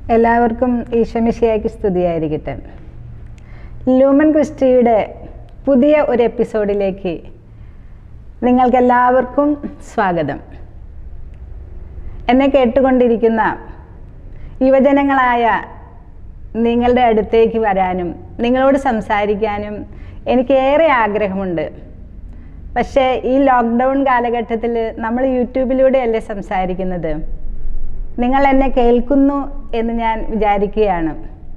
എല്ലാവർക്കും ഈശ്വമിശിയാക്കി സ്തുതിയായിരിക്കട്ടെ ലൂമൻ ക്രിസ്റ്റിയുടെ പുതിയ ഒരു എപ്പിസോഡിലേക്ക് നിങ്ങൾക്കെല്ലാവർക്കും സ്വാഗതം എന്നെ കേട്ടുകൊണ്ടിരിക്കുന്ന യുവജനങ്ങളായ നിങ്ങളുടെ അടുത്തേക്ക് വരാനും നിങ്ങളോട് സംസാരിക്കാനും എനിക്കേറെ ആഗ്രഹമുണ്ട് പക്ഷേ ഈ ലോക്ക്ഡൗൺ കാലഘട്ടത്തിൽ നമ്മൾ യൂട്യൂബിലൂടെയല്ലേ സംസാരിക്കുന്നത് നിങ്ങൾ എന്നെ കേൾക്കുന്നു എന്ന് ഞാൻ വിചാരിക്കുകയാണ്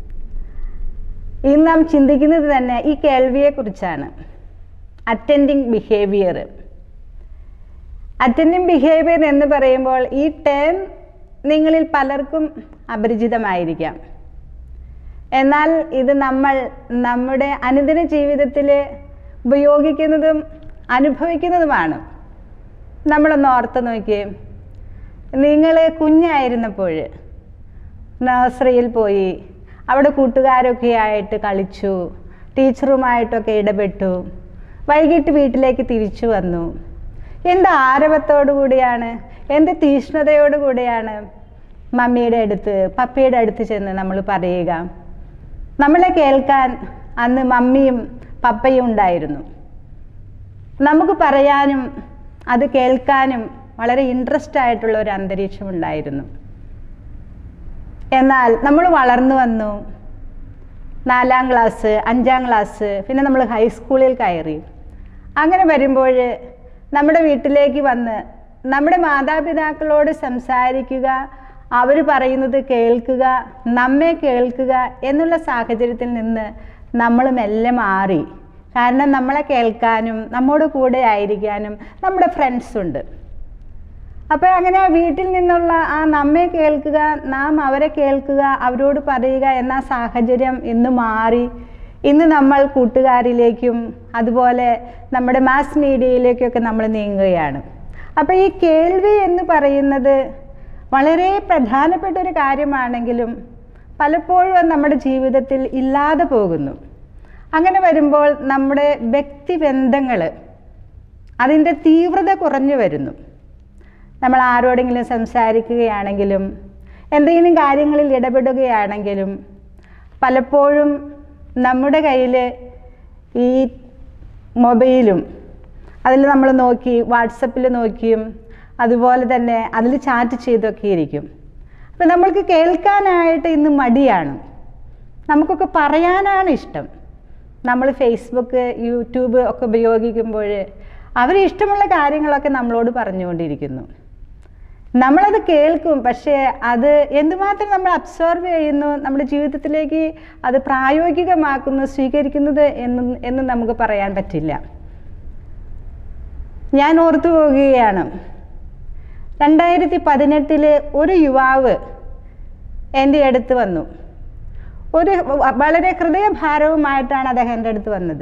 ഇന്ന് നാം ചിന്തിക്കുന്നത് തന്നെ ഈ കേൾവിയെക്കുറിച്ചാണ് അറ്റൻഡിങ് ബിഹേവിയർ അറ്റൻഡിങ് ബിഹേവിയർ എന്ന് പറയുമ്പോൾ ഈ ടേം നിങ്ങളിൽ പലർക്കും അപരിചിതമായിരിക്കാം എന്നാൽ ഇത് നമ്മൾ നമ്മുടെ അനുദിന ജീവിതത്തിൽ ഉപയോഗിക്കുന്നതും അനുഭവിക്കുന്നതുമാണ് നമ്മളൊന്ന് ഓർത്ത് നോക്കിയേ നിങ്ങൾ കുഞ്ഞായിരുന്നപ്പോൾ നഴ്സറിയിൽ പോയി അവിടെ കൂട്ടുകാരൊക്കെ ആയിട്ട് കളിച്ചു ടീച്ചറുമായിട്ടൊക്കെ ഇടപെട്ടു വൈകിട്ട് വീട്ടിലേക്ക് തിരിച്ചു വന്നു എന്ത് ആരവത്തോടു കൂടിയാണ് എന്ത് തീഷ്ണതയോടു കൂടിയാണ് മമ്മിയുടെ അടുത്ത് പപ്പിയുടെ അടുത്ത് ചെന്ന് നമ്മൾ പറയുക നമ്മളെ കേൾക്കാൻ അന്ന് മമ്മിയും പപ്പയും ഉണ്ടായിരുന്നു നമുക്ക് പറയാനും അത് കേൾക്കാനും വളരെ ഇൻട്രസ്റ്റ് ആയിട്ടുള്ള ഒരു അന്തരീക്ഷം ഉണ്ടായിരുന്നു എന്നാൽ നമ്മൾ വളർന്നു വന്നു നാലാം ക്ലാസ് അഞ്ചാം ക്ലാസ് പിന്നെ നമ്മൾ ഹൈസ്കൂളിൽ കയറി അങ്ങനെ വരുമ്പോൾ നമ്മുടെ വീട്ടിലേക്ക് വന്ന് നമ്മുടെ മാതാപിതാക്കളോട് സംസാരിക്കുക അവർ പറയുന്നത് കേൾക്കുക നമ്മെ കേൾക്കുക എന്നുള്ള സാഹചര്യത്തിൽ നിന്ന് നമ്മൾ മെല്ലെ മാറി കാരണം നമ്മളെ കേൾക്കാനും നമ്മോട് കൂടെ ആയിരിക്കാനും നമ്മുടെ ഫ്രണ്ട്സ് ഉണ്ട് അപ്പോൾ അങ്ങനെ ആ വീട്ടിൽ നിന്നുള്ള ആ നമ്മെ കേൾക്കുക നാം അവരെ കേൾക്കുക അവരോട് പറയുക എന്ന സാഹചര്യം ഇന്ന് മാറി ഇന്ന് നമ്മൾ കൂട്ടുകാരിലേക്കും അതുപോലെ നമ്മുടെ മാസ് മീഡിയയിലേക്കൊക്കെ നമ്മൾ നീങ്ങുകയാണ് അപ്പോൾ ഈ കേൾവി എന്ന് പറയുന്നത് വളരെ പ്രധാനപ്പെട്ട ഒരു കാര്യമാണെങ്കിലും പലപ്പോഴും അത് നമ്മുടെ ജീവിതത്തിൽ ഇല്ലാതെ പോകുന്നു അങ്ങനെ വരുമ്പോൾ നമ്മുടെ വ്യക്തിബന്ധങ്ങൾ അതിൻ്റെ തീവ്രത കുറഞ്ഞു വരുന്നു നമ്മൾ ആരോടെങ്കിലും സംസാരിക്കുകയാണെങ്കിലും എന്തെങ്കിലും കാര്യങ്ങളിൽ ഇടപെടുകയാണെങ്കിലും പലപ്പോഴും നമ്മുടെ കയ്യിൽ ഈ മൊബൈലും അതിൽ നമ്മൾ നോക്കി വാട്സപ്പിൽ നോക്കിയും അതുപോലെ തന്നെ അതിൽ ചാറ്റ് ചെയ്തൊക്കെ ഇരിക്കും അപ്പം നമ്മൾക്ക് കേൾക്കാനായിട്ട് ഇന്ന് മടിയാണ് നമുക്കൊക്കെ പറയാനാണ് ഇഷ്ടം നമ്മൾ ഫേസ്ബുക്ക് യൂട്യൂബ് ഒക്കെ ഉപയോഗിക്കുമ്പോൾ അവർ ഇഷ്ടമുള്ള കാര്യങ്ങളൊക്കെ നമ്മളോട് പറഞ്ഞുകൊണ്ടിരിക്കുന്നു നമ്മളത് കേൾക്കും പക്ഷേ അത് എന്തുമാത്രം നമ്മൾ അബ്സോർവ് ചെയ്യുന്നു നമ്മുടെ ജീവിതത്തിലേക്ക് അത് പ്രായോഗികമാക്കുന്നു സ്വീകരിക്കുന്നത് എന്ന് എന്ന് നമുക്ക് പറയാൻ പറ്റില്ല ഞാൻ ഓർത്തു പോകുകയാണ് രണ്ടായിരത്തി പതിനെട്ടില് ഒരു യുവാവ് എൻ്റെ അടുത്ത് വന്നു ഒരു വളരെ ഹൃദയഭാരവുമായിട്ടാണ് അദ്ദേഹം എൻ്റെ അടുത്ത് വന്നത്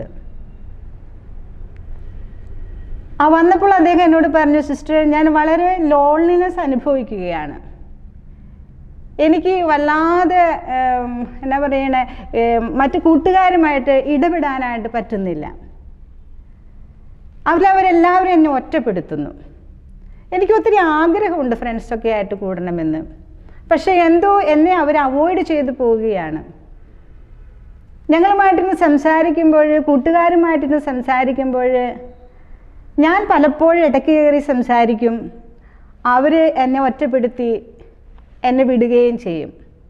ആ വന്നപ്പോൾ അദ്ദേഹം എന്നോട് പറഞ്ഞു സിസ്റ്റർ ഞാൻ വളരെ ലോൺലിനെസ് അനുഭവിക്കുകയാണ് എനിക്ക് വല്ലാതെ എന്നാ പറയണേ മറ്റു കൂട്ടുകാരുമായിട്ട് ഇടപെടാനായിട്ട് പറ്റുന്നില്ല അവരവരെല്ലാവരും എന്നെ ഒറ്റപ്പെടുത്തുന്നു എനിക്ക് ഒത്തിരി ആഗ്രഹമുണ്ട് ഫ്രണ്ട്സൊക്കെ ആയിട്ട് കൂടണമെന്ന് പക്ഷേ എന്തോ എന്നെ അവർ അവോയ്ഡ് ചെയ്തു പോവുകയാണ് ഞങ്ങളുമായിട്ടിരുന്ന് സംസാരിക്കുമ്പോൾ കൂട്ടുകാരുമായിട്ടിരുന്ന് സംസാരിക്കുമ്പോൾ ഞാൻ പലപ്പോഴും ഇടയ്ക്ക് കയറി സംസാരിക്കും അവർ എന്നെ ഒറ്റപ്പെടുത്തി എന്നെ വിടുകയും ചെയ്യും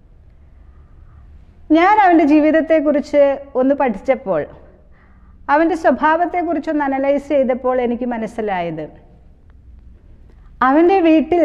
ഞാൻ അവൻ്റെ ജീവിതത്തെക്കുറിച്ച് ഒന്ന് പഠിച്ചപ്പോൾ അവൻ്റെ സ്വഭാവത്തെക്കുറിച്ചൊന്ന് അനലൈസ് ചെയ്തപ്പോൾ എനിക്ക് മനസ്സിലായത് അവൻ്റെ വീട്ടിൽ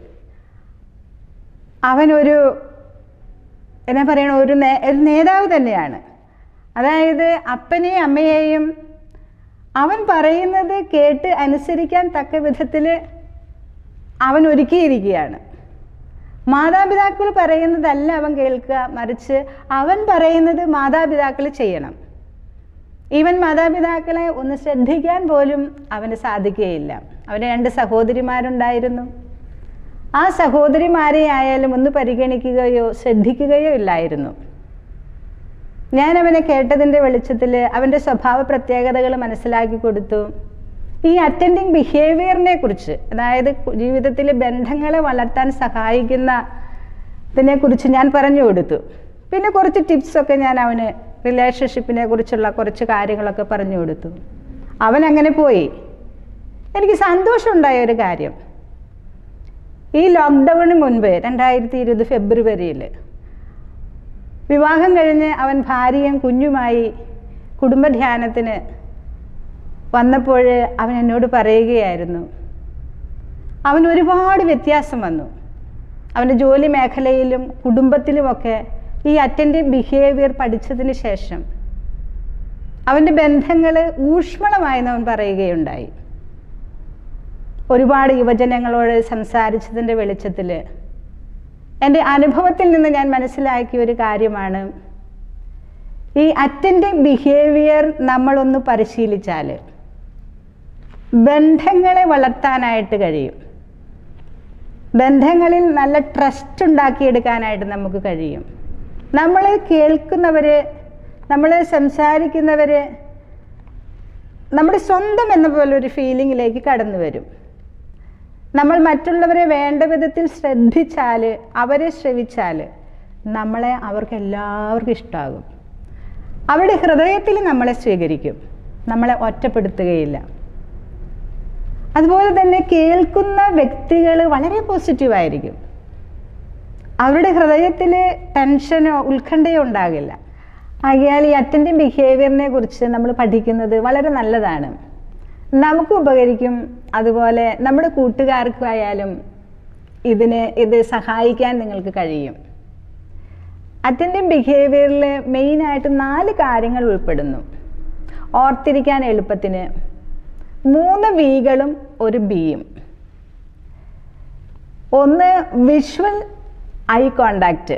അവനൊരു എന്നാ പറയണ ഒരു നേ ഒരു നേതാവ് തന്നെയാണ് അതായത് അപ്പനെയും അമ്മയെയും അവൻ പറയുന്നത് കേട്ട് അനുസരിക്കാൻ തക്ക വിധത്തിൽ അവൻ ഒരുക്കിയിരിക്കുകയാണ് മാതാപിതാക്കൾ പറയുന്നതല്ല അവൻ കേൾക്കുക മറിച്ച് അവൻ പറയുന്നത് മാതാപിതാക്കൾ ചെയ്യണം ഈവൻ മാതാപിതാക്കളെ ഒന്ന് ശ്രദ്ധിക്കാൻ പോലും അവന് സാധിക്കുകയില്ല അവന് രണ്ട് സഹോദരിമാരുണ്ടായിരുന്നു ആ സഹോദരിമാരെ ആയാലും ഒന്ന് പരിഗണിക്കുകയോ ശ്രദ്ധിക്കുകയോ ഇല്ലായിരുന്നു ഞാൻ അവനെ കേട്ടതിൻ്റെ വെളിച്ചത്തിൽ അവൻ്റെ സ്വഭാവ പ്രത്യേകതകൾ മനസ്സിലാക്കി കൊടുത്തു ഈ അറ്റൻഡിങ് ബിഹേവിയറിനെ കുറിച്ച് അതായത് ജീവിതത്തിൽ ബന്ധങ്ങളെ വളർത്താൻ സഹായിക്കുന്ന ഇതിനെക്കുറിച്ച് ഞാൻ പറഞ്ഞു കൊടുത്തു പിന്നെ കുറച്ച് ടിപ്സൊക്കെ ഞാൻ അവന് റിലേഷൻഷിപ്പിനെ കുറിച്ചുള്ള കുറച്ച് കാര്യങ്ങളൊക്കെ പറഞ്ഞു കൊടുത്തു അവൻ അങ്ങനെ പോയി എനിക്ക് സന്തോഷമുണ്ടായ ഒരു കാര്യം ഈ ലോക്ക്ഡൗണിന് മുൻപ് രണ്ടായിരത്തി ഇരുപത് ഫെബ്രുവരിയിൽ വിവാഹം കഴിഞ്ഞ് അവൻ ഭാര്യയും കുഞ്ഞുമായി കുടുംബധ്യാനത്തിന് വന്നപ്പോൾ അവൻ എന്നോട് പറയുകയായിരുന്നു അവൻ ഒരുപാട് വ്യത്യാസം വന്നു അവൻ്റെ ജോലി മേഖലയിലും കുടുംബത്തിലുമൊക്കെ ഈ അറ്റൻറ്റീവ് ബിഹേവിയർ പഠിച്ചതിന് ശേഷം അവൻ്റെ ബന്ധങ്ങൾ ഊഷ്മളമായെന്ന് അവൻ പറയുകയുണ്ടായി ഒരുപാട് യുവജനങ്ങളോട് സംസാരിച്ചതിൻ്റെ വെളിച്ചത്തിൽ എൻ്റെ അനുഭവത്തിൽ നിന്ന് ഞാൻ മനസ്സിലാക്കിയ ഒരു കാര്യമാണ് ഈ അറ്റൻറ്റീവ് ബിഹേവിയർ നമ്മളൊന്ന് പരിശീലിച്ചാൽ ബന്ധങ്ങളെ വളർത്താനായിട്ട് കഴിയും ബന്ധങ്ങളിൽ നല്ല ട്രസ്റ്റ് ഉണ്ടാക്കിയെടുക്കാനായിട്ട് നമുക്ക് കഴിയും നമ്മൾ കേൾക്കുന്നവർ നമ്മൾ സംസാരിക്കുന്നവർ നമ്മുടെ സ്വന്തം എന്ന പോലെ ഒരു ഫീലിങ്ങിലേക്ക് കടന്നു വരും നമ്മൾ മറ്റുള്ളവരെ വേണ്ട വിധത്തിൽ ശ്രദ്ധിച്ചാൽ അവരെ ശ്രവിച്ചാൽ നമ്മളെ അവർക്ക് എല്ലാവർക്കും ഇഷ്ടമാകും അവരുടെ ഹൃദയത്തിൽ നമ്മളെ സ്വീകരിക്കും നമ്മളെ ഒറ്റപ്പെടുത്തുകയില്ല അതുപോലെ തന്നെ കേൾക്കുന്ന വ്യക്തികൾ വളരെ പോസിറ്റീവായിരിക്കും അവരുടെ ഹൃദയത്തിൽ ടെൻഷനോ ഉത്കണ്ഠയോ ഉണ്ടാകില്ല ആകിയാൽ ഈ അറ്റൻറ്റീവ് ബിഹേവിയറിനെ കുറിച്ച് നമ്മൾ പഠിക്കുന്നത് വളരെ നല്ലതാണ് നമുക്ക് ഉപകരിക്കും അതുപോലെ നമ്മുടെ കൂട്ടുകാർക്കായാലും ഇതിന് ഇത് സഹായിക്കാൻ നിങ്ങൾക്ക് കഴിയും അറ്റൻറ്റീവ് ബിഹേവിയറിൽ മെയിനായിട്ട് നാല് കാര്യങ്ങൾ ഉൾപ്പെടുന്നു ഓർത്തിരിക്കാൻ എളുപ്പത്തിന് മൂന്ന് വികളും ഒരു ബിയും ഒന്ന് visual eye contact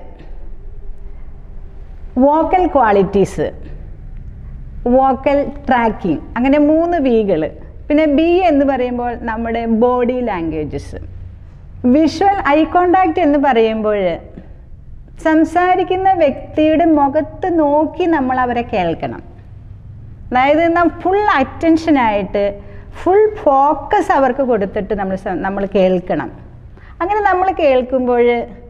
vocal qualities vocal tracking അങ്ങനെ മൂന്ന് വികൾ പിന്നെ ബി എന്ന് പറയുമ്പോൾ നമ്മുടെ body languages visual eye contact എന്ന് പറയുമ്പോൾ സംസാരിക്കുന്ന വ്യക്തിയുടെ മുഖത്ത് നോക്കി നമ്മൾ അവരെ കേൾക്കണം അതായത് നാം ഫുൾ അറ്റൻഷനായിട്ട് ഫുൾ ഫോക്കസ് അവർക്ക് കൊടുത്തിട്ട് നമ്മൾ സ- നമ്മൾ കേൾക്കണം അങ്ങനെ നമ്മൾ കേൾക്കുമ്പോൾ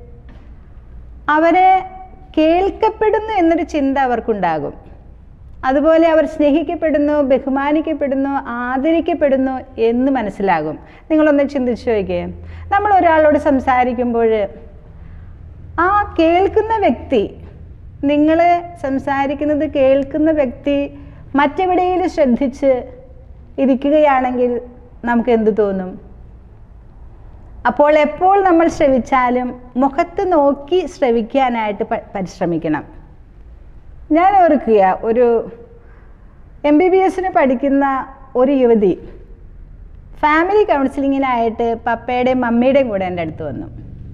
അവരെ കേൾക്കപ്പെടുന്നു എന്നൊരു ചിന്ത അവർക്കുണ്ടാകും അതുപോലെ അവർ സ്നേഹിക്കപ്പെടുന്നു ബഹുമാനിക്കപ്പെടുന്നു ആദരിക്കപ്പെടുന്നു എന്ന് മനസ്സിലാകും നിങ്ങളൊന്ന് ചിന്തിച്ചു നോക്കിയേ നമ്മൾ ഒരാളോട് സംസാരിക്കുമ്പോൾ ആ കേൾക്കുന്ന വ്യക്തി നിങ്ങൾ സംസാരിക്കുന്നത് കേൾക്കുന്ന വ്യക്തി മറ്റെവിടെയെങ്കിലും ശ്രദ്ധിച്ച് ഇരിക്കുകയാണെങ്കിൽ നമുക്ക് എന്ത് തോന്നും അപ്പോൾ എപ്പോൾ നമ്മൾ ശ്രവിച്ചാലും മുഖത്ത് നോക്കി ശ്രവിക്കാനായിട്ട് പ- പരിശ്രമിക്കണം ഞാൻ ഓർക്കുക ഒരു എം ബി ബി എസിന് പഠിക്കുന്ന ഒരു യുവതി ഫാമിലി കൗൺസിലിങ്ങിനായിട്ട് പപ്പയുടെയും മമ്മിയുടെയും കൂടെ എൻ്റെ അടുത്ത് വന്നു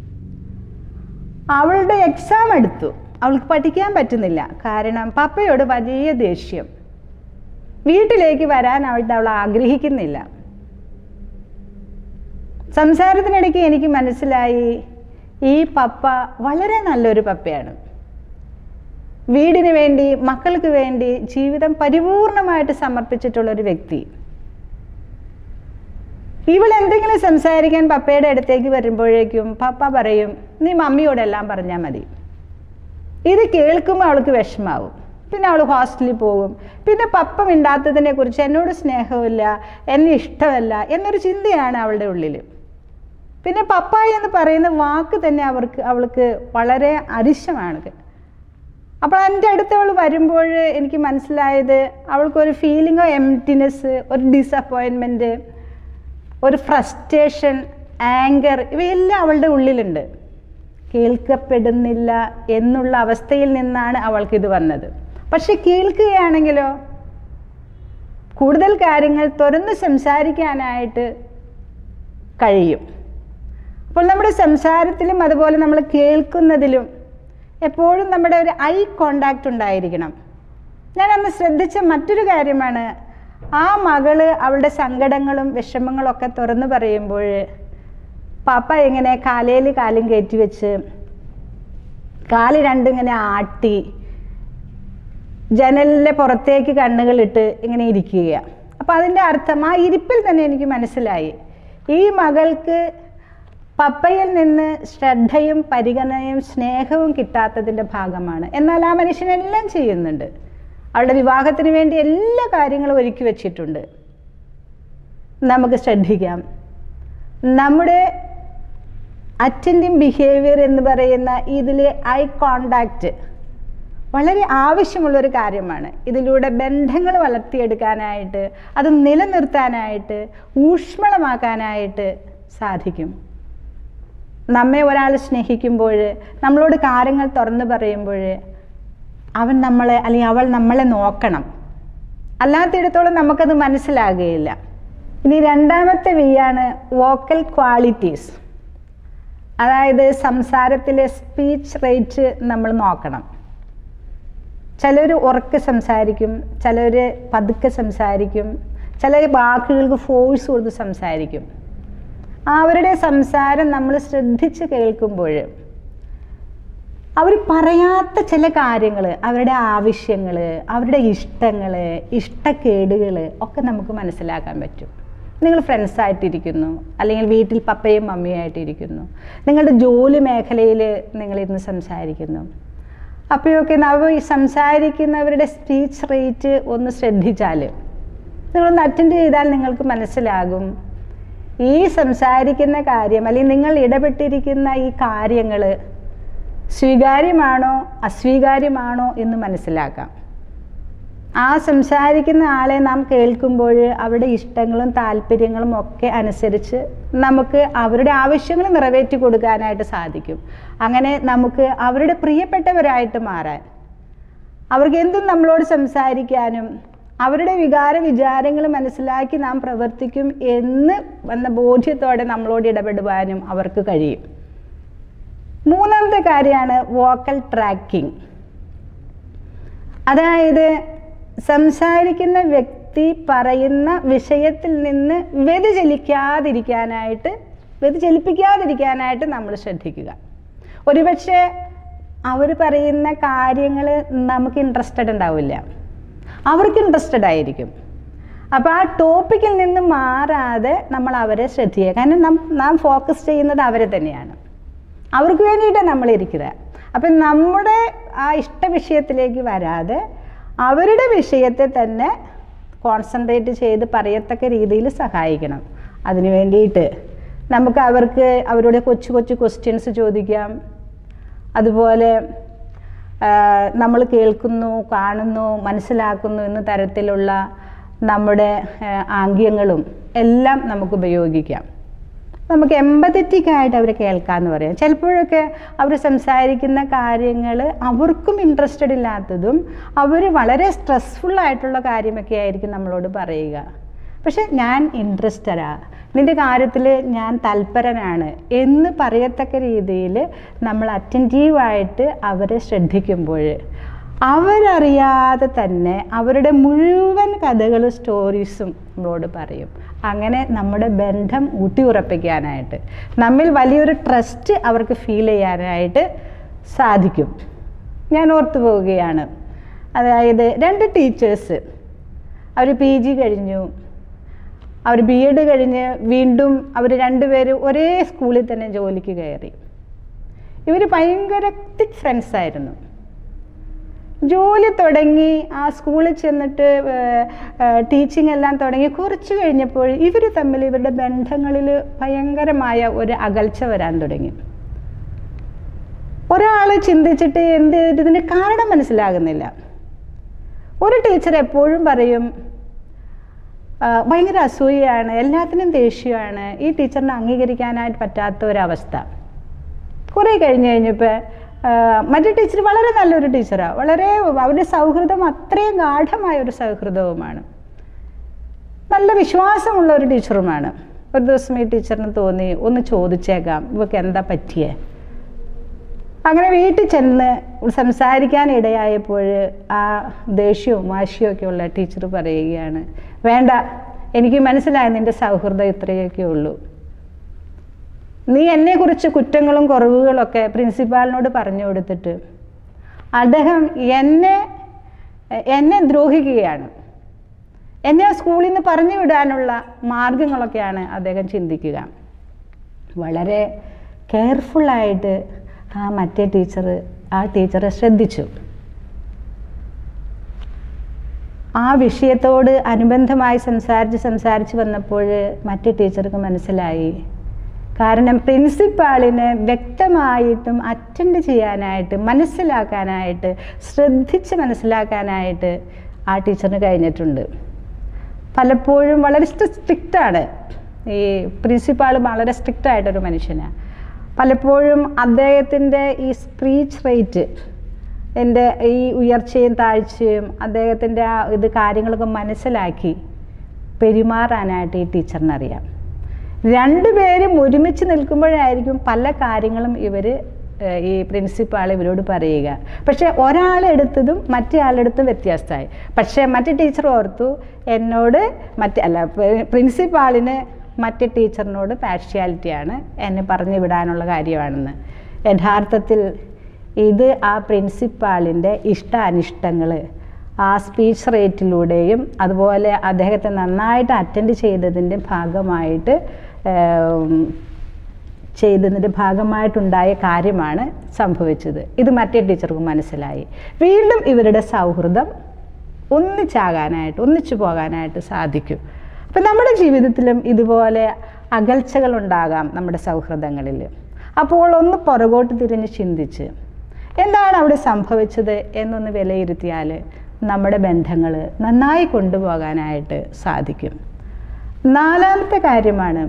അവളുടെ എക്സാം എടുത്തു അവൾക്ക് പഠിക്കാൻ പറ്റുന്നില്ല കാരണം പപ്പയോട് വലിയ ദേഷ്യം വീട്ടിലേക്ക് വരാൻ അവളുടെ അവൾ ആഗ്രഹിക്കുന്നില്ല സംസാരത്തിനിടയ്ക്ക് എനിക്ക് മനസ്സിലായി ഈ പപ്പ വളരെ നല്ലൊരു പപ്പയാണ് വീടിന് വേണ്ടി മക്കൾക്ക് വേണ്ടി ജീവിതം പരിപൂർണമായിട്ട് സമർപ്പിച്ചിട്ടുള്ള ഒരു വ്യക്തി ഇവൾ എന്തെങ്കിലും സംസാരിക്കാൻ പപ്പയുടെ അടുത്തേക്ക് വരുമ്പോഴേക്കും പപ്പ പറയും നീ മമ്മിയോടെല്ലാം പറഞ്ഞാൽ മതി ഇത് കേൾക്കുമ്പോൾ അവൾക്ക് വിഷമാവും പിന്നെ അവൾ ഹോസ്റ്റലിൽ പോകും പിന്നെ പപ്പ മിണ്ടാത്തതിനെ കുറിച്ച് എന്നോട് സ്നേഹമില്ല എന്നെ ഇഷ്ടമല്ല എന്നൊരു ചിന്തയാണ് അവളുടെ ഉള്ളിൽ പിന്നെ പപ്പായ എന്ന് പറയുന്ന വാക്ക് തന്നെ അവർക്ക് അവൾക്ക് വളരെ അരിശമാണ് അപ്പോൾ എൻ്റെ അടുത്ത് അവൾ വരുമ്പോൾ എനിക്ക് മനസ്സിലായത് അവൾക്കൊരു ഫീലിംഗ് ഓഫ് എംറ്റിനെസ് ഒരു ഡിസപ്പോയിൻമെൻറ്റ് ഒരു ഫ്രസ്ട്രേഷൻ ആങ്കർ ഇവയെല്ലാം അവളുടെ ഉള്ളിലുണ്ട് കേൾക്കപ്പെടുന്നില്ല എന്നുള്ള അവസ്ഥയിൽ നിന്നാണ് അവൾക്കിത് വന്നത് പക്ഷെ കേൾക്കുകയാണെങ്കിലോ കൂടുതൽ കാര്യങ്ങൾ തുറന്ന് സംസാരിക്കാനായിട്ട് കഴിയും അപ്പോൾ നമ്മുടെ സംസാരത്തിലും അതുപോലെ നമ്മൾ കേൾക്കുന്നതിലും എപ്പോഴും നമ്മുടെ ഒരു ഐ കോണ്ടാക്റ്റ് ഉണ്ടായിരിക്കണം ഞാൻ അന്ന് ശ്രദ്ധിച്ച മറ്റൊരു കാര്യമാണ് ആ മകള് അവളുടെ സങ്കടങ്ങളും വിഷമങ്ങളും ഒക്കെ തുറന്നു പറയുമ്പോൾ പാപ്പ ഇങ്ങനെ കാലയിൽ കാലും കയറ്റി വെച്ച് കാല് രണ്ടിങ്ങനെ ആട്ടി ജനലിൻ്റെ പുറത്തേക്ക് കണ്ണുകളിട്ട് ഇങ്ങനെ ഇരിക്കുക അപ്പോൾ അതിൻ്റെ അർത്ഥം ആ ഇരിപ്പിൽ തന്നെ എനിക്ക് മനസ്സിലായി ഈ മകൾക്ക് പപ്പയിൽ നിന്ന് ശ്രദ്ധയും പരിഗണനയും സ്നേഹവും കിട്ടാത്തതിൻ്റെ ഭാഗമാണ് എന്നാൽ ആ മനുഷ്യനെല്ലാം ചെയ്യുന്നുണ്ട് അവളുടെ വിവാഹത്തിന് വേണ്ടി എല്ലാ കാര്യങ്ങളും ഒരുക്കി വച്ചിട്ടുണ്ട് നമുക്ക് ശ്രദ്ധിക്കാം നമ്മുടെ അറ്റൻഡിങ് ബിഹേവിയർ എന്ന് പറയുന്ന ഇതിലെ ഐ കോണ്ടാക്റ്റ് വളരെ ആവശ്യമുള്ളൊരു കാര്യമാണ് ഇതിലൂടെ ബന്ധങ്ങൾ വളർത്തിയെടുക്കാനായിട്ട് അത് നിലനിർത്താനായിട്ട് ഊഷ്മളമാക്കാനായിട്ട് സാധിക്കും നമ്മെ ഒരാൾ സ്നേഹിക്കുമ്പോൾ നമ്മളോട് കാര്യങ്ങൾ തുറന്നു പറയുമ്പോൾ അവൻ നമ്മളെ അല്ലെങ്കിൽ അവൾ നമ്മളെ നോക്കണം അല്ലാത്തിടത്തോളം നമുക്കത് മനസ്സിലാകുകയില്ല ഇനി രണ്ടാമത്തെ വി ആണ് വോക്കൽ ക്വാളിറ്റീസ് അതായത് സംസാരത്തിലെ സ്പീച്ച് റേറ്റ് നമ്മൾ നോക്കണം ചിലർ ഉറക്കെ സംസാരിക്കും ചിലർ പതുക്കെ സംസാരിക്കും ചിലർ വാക്കുകൾക്ക് ഫോഴ്സ് കൊടുത്ത് സംസാരിക്കും അവരുടെ സംസാരം നമ്മൾ ശ്രദ്ധിച്ച് കേൾക്കുമ്പോൾ അവർ പറയാത്ത ചില കാര്യങ്ങൾ അവരുടെ ആവശ്യങ്ങൾ അവരുടെ ഇഷ്ടങ്ങൾ ഇഷ്ടക്കേടുകൾ ഒക്കെ നമുക്ക് മനസ്സിലാക്കാൻ പറ്റും നിങ്ങൾ ഫ്രണ്ട്സായിട്ടിരിക്കുന്നു അല്ലെങ്കിൽ വീട്ടിൽ പപ്പയും മമ്മിയും ആയിട്ടിരിക്കുന്നു നിങ്ങളുടെ ജോലി മേഖലയിൽ നിങ്ങളിരുന്ന് സംസാരിക്കുന്നു അപ്പോഴൊക്കെ നമ്മൾ ഈ സംസാരിക്കുന്നവരുടെ സ്പീച്ച് റേറ്റ് ഒന്ന് ശ്രദ്ധിച്ചാൽ നിങ്ങളൊന്ന് അറ്റൻഡ് ചെയ്താൽ നിങ്ങൾക്ക് മനസ്സിലാകും ഈ സംസാരിക്കുന്ന കാര്യം അല്ലെങ്കിൽ നിങ്ങൾ ഇടപെട്ടിരിക്കുന്ന ഈ കാര്യങ്ങൾ സ്വീകാര്യമാണോ അസ്വീകാര്യമാണോ എന്ന് മനസ്സിലാക്കാം ആ സംസാരിക്കുന്ന ആളെ നാം കേൾക്കുമ്പോൾ അവരുടെ ഇഷ്ടങ്ങളും താല്പര്യങ്ങളും ഒക്കെ അനുസരിച്ച് നമുക്ക് അവരുടെ ആവശ്യങ്ങൾ നിറവേറ്റി കൊടുക്കാനായിട്ട് സാധിക്കും അങ്ങനെ നമുക്ക് അവരുടെ പ്രിയപ്പെട്ടവരായിട്ട് മാറാൻ അവർക്ക് എന്തും നമ്മളോട് സംസാരിക്കാനും അവരുടെ വികാര വിചാരങ്ങൾ മനസ്സിലാക്കി നാം പ്രവർത്തിക്കും എന്ന് വന്ന ബോധ്യത്തോടെ നമ്മളോട് ഇടപെടുവാനും അവർക്ക് കഴിയും മൂന്നാമത്തെ കാര്യമാണ് വോക്കൽ ട്രാക്കിംഗ് അതായത് സംസാരിക്കുന്ന വ്യക്തി പറയുന്ന വിഷയത്തിൽ നിന്ന് വ്യതിചലിക്കാതിരിക്കാനായിട്ട് വ്യതിചലിപ്പിക്കാതിരിക്കാനായിട്ട് നമ്മൾ ശ്രദ്ധിക്കുക ഒരുപക്ഷെ അവർ പറയുന്ന കാര്യങ്ങൾ നമുക്ക് ഇൻട്രസ്റ്റഡ് ഉണ്ടാവില്ല അവർക്ക് ഇൻട്രസ്റ്റഡ് ആയിരിക്കും അപ്പോൾ ആ ടോപ്പിക്കിൽ നിന്ന് മാറാതെ നമ്മൾ അവരെ ശ്രദ്ധിക്കുക കാരണം നാം നാം ഫോക്കസ് ചെയ്യുന്നത് അവരെ തന്നെയാണ് അവർക്ക് വേണ്ടിയിട്ടാണ് നമ്മൾ ഇരിക്കുക അപ്പം നമ്മുടെ ആ ഇഷ്ട വിഷയത്തിലേക്ക് വരാതെ അവരുടെ വിഷയത്തെ തന്നെ കോൺസെൻട്രേറ്റ് ചെയ്ത് പറയത്തക്ക രീതിയിൽ സഹായിക്കണം അതിനു വേണ്ടിയിട്ട് നമുക്ക് അവർക്ക് അവരുടെ കൊച്ചു കൊച്ചു ക്വസ്റ്റ്യൻസ് ചോദിക്കാം അതുപോലെ നമ്മൾ കേൾക്കുന്നു കാണുന്നു മനസ്സിലാക്കുന്നു എന്ന തരത്തിലുള്ള നമ്മുടെ ആംഗ്യങ്ങളും എല്ലാം നമുക്ക് ഉപയോഗിക്കാം നമുക്ക് എമ്പതറ്റിക് ആയിട്ട് അവരെ കേൾക്കാമെന്ന് പറയാം ചിലപ്പോഴൊക്കെ അവർ സംസാരിക്കുന്ന കാര്യങ്ങൾ അവർക്കും ഇൻട്രസ്റ്റഡ് ഇല്ലാത്തതും അവർ വളരെ സ്ട്രെസ്ഫുൾ ആയിട്ടുള്ള കാര്യമൊക്കെ ആയിരിക്കും നമ്മളോട് പറയുക പക്ഷെ ഞാൻ ഇൻട്രസ്റ്റഡാ നിൻ്റെ കാര്യത്തിൽ ഞാൻ തൽപരനാണ് എന്ന് പറയത്തക്ക രീതിയിൽ നമ്മൾ അറ്റൻറ്റീവായിട്ട് അവരെ ശ്രദ്ധിക്കുമ്പോൾ അവരറിയാതെ തന്നെ അവരുടെ മുഴുവൻ കഥകളും സ്റ്റോറീസും നമ്മളോട് പറയും അങ്ങനെ നമ്മുടെ ബന്ധം ഊട്ടിയുറപ്പിക്കാനായിട്ട് നമ്മിൽ വലിയൊരു ട്രസ്റ്റ് അവർക്ക് ഫീൽ ചെയ്യാനായിട്ട് സാധിക്കും ഞാൻ ഓർത്തു പോവുകയാണ് അതായത് രണ്ട് ടീച്ചേഴ്സ് അവർ പി ജി കഴിഞ്ഞു അവർ ബി എഡ് കഴിഞ്ഞ് വീണ്ടും അവർ രണ്ടുപേരും ഒരേ സ്കൂളിൽ തന്നെ ജോലിക്ക് കയറി ഇവർ ഭയങ്കര തിക് ഫ്രണ്ട്സായിരുന്നു ജോലി തുടങ്ങി ആ സ്കൂളിൽ ചെന്നിട്ട് ടീച്ചിങ് എല്ലാം തുടങ്ങി കുറച്ച് കഴിഞ്ഞപ്പോൾ ഇവർ തമ്മിൽ ഇവരുടെ ബന്ധങ്ങളിൽ ഭയങ്കരമായ ഒരു അകൽച്ച വരാൻ തുടങ്ങി ഒരാൾ ചിന്തിച്ചിട്ട് എന്ത് ഇതിന് കാരണം മനസ്സിലാകുന്നില്ല ഒരു ടീച്ചർ എപ്പോഴും പറയും ഭയങ്കര അസൂയയാണ് എല്ലാത്തിനും ദേഷ്യമാണ് ഈ ടീച്ചറിനെ അംഗീകരിക്കാനായിട്ട് പറ്റാത്ത ഒരവസ്ഥ കുറേ കഴിഞ്ഞ് കഴിഞ്ഞപ്പോൾ മറ്റേ ടീച്ചർ വളരെ നല്ലൊരു ടീച്ചറാണ് വളരെ അവരുടെ സൗഹൃദം അത്രയും ഗാഠമായ ഒരു സൗഹൃദവുമാണ് നല്ല വിശ്വാസമുള്ള ഒരു ടീച്ചറുമാണ് ഒരു ദിവസം ഈ ടീച്ചറിന് തോന്നി ഒന്ന് ചോദിച്ചേക്കാം ഇവക്ക് എന്താ പറ്റിയേ അങ്ങനെ വീട്ടിൽ ചെന്ന് സംസാരിക്കാൻ ഇടയായപ്പോൾ ആ ദേഷ്യവും വാശിയും ഒക്കെ ഉള്ള ടീച്ചർ പറയുകയാണ് വേണ്ട എനിക്ക് മനസ്സിലായി നിൻ്റെ സൗഹൃദം ഇത്രയൊക്കെ ഉള്ളൂ നീ എന്നെക്കുറിച്ച് കുറ്റങ്ങളും കുറവുകളൊക്കെ പ്രിൻസിപ്പാളിനോട് പറഞ്ഞു കൊടുത്തിട്ട് അദ്ദേഹം എന്നെ എന്നെ ദ്രോഹിക്കുകയാണ് എന്നെ സ്കൂളിൽ നിന്ന് പറഞ്ഞു വിടാനുള്ള മാർഗങ്ങളൊക്കെയാണ് അദ്ദേഹം ചിന്തിക്കുക വളരെ കെയർഫുള്ളായിട്ട് ആ മറ്റേ ടീച്ചർ ആ ടീച്ചറെ ശ്രദ്ധിച്ചു ആ വിഷയത്തോട് അനുബന്ധമായി സംസാരിച്ച് സംസാരിച്ച് വന്നപ്പോൾ മറ്റേ ടീച്ചർക്ക് മനസ്സിലായി കാരണം പ്രിൻസിപ്പാളിനെ വ്യക്തമായിട്ടും അറ്റൻഡ് ചെയ്യാനായിട്ട് മനസ്സിലാക്കാനായിട്ട് ശ്രദ്ധിച്ച് മനസ്സിലാക്കാനായിട്ട് ആ ടീച്ചറിന് കഴിഞ്ഞിട്ടുണ്ട് പലപ്പോഴും വളരെ സ്ട്രിക്റ്റാണ് ഈ പ്രിൻസിപ്പാൾ വളരെ സ്ട്രിക്റ്റ് ആയിട്ടൊരു മനുഷ്യനാണ് പലപ്പോഴും അദ്ദേഹത്തിൻ്റെ ഈ സ്പീച്ച് റേറ്റ് എൻ്റെ ഈ ഉയർച്ചയും താഴ്ചയും അദ്ദേഹത്തിൻ്റെ ആ ഇത് കാര്യങ്ങളൊക്കെ മനസ്സിലാക്കി പെരുമാറാനായിട്ട് ഈ ടീച്ചറിനറിയാം രണ്ടുപേരും ഒരുമിച്ച് നിൽക്കുമ്പോഴായിരിക്കും പല കാര്യങ്ങളും ഇവർ ഈ പ്രിൻസിപ്പാൾ ഇവരോട് പറയുക പക്ഷേ ഒരാളെടുത്തതും മറ്റേ ആളെടുത്തും വ്യത്യാസമായി പക്ഷേ മറ്റേ ടീച്ചർ ഓർത്തു എന്നോട് മറ്റേ അല്ല പ്രിൻസിപ്പാളിന് മറ്റേ ടീച്ചറിനോട് പാർഷ്യാലിറ്റിയാണ് എന്നെ പറഞ്ഞു വിടാനുള്ള കാര്യമാണെന്ന് യഥാർത്ഥത്തിൽ ഇത് ആ പ്രിൻസിപ്പാളിൻ്റെ ഇഷ്ടാനിഷ്ടങ്ങൾ ആ സ്പീച്ച് റേറ്റിലൂടെയും അതുപോലെ അദ്ദേഹത്തെ നന്നായിട്ട് അറ്റൻഡ് ചെയ്തതിൻ്റെ ഭാഗമായിട്ട് ചെയ്തതിൻ്റെ ഭാഗമായിട്ടുണ്ടായ കാര്യമാണ് സംഭവിച്ചത് ഇത് മറ്റേ ടീച്ചർക്ക് മനസ്സിലായി വീണ്ടും ഇവരുടെ സൗഹൃദം ഒന്നിച്ചാകാനായിട്ട് ഒന്നിച്ചു പോകാനായിട്ട് സാധിക്കും അപ്പം നമ്മുടെ ജീവിതത്തിലും ഇതുപോലെ അകൽച്ചകളുണ്ടാകാം നമ്മുടെ സൗഹൃദങ്ങളിൽ അപ്പോൾ ഒന്ന് പുറകോട്ട് തിരിഞ്ഞ് ചിന്തിച്ച് എന്താണ് അവിടെ സംഭവിച്ചത് എന്നൊന്ന് വിലയിരുത്തിയാൽ നമ്മുടെ ബന്ധങ്ങൾ നന്നായി കൊണ്ടുപോകാനായിട്ട് സാധിക്കും നാലാമത്തെ കാര്യമാണ്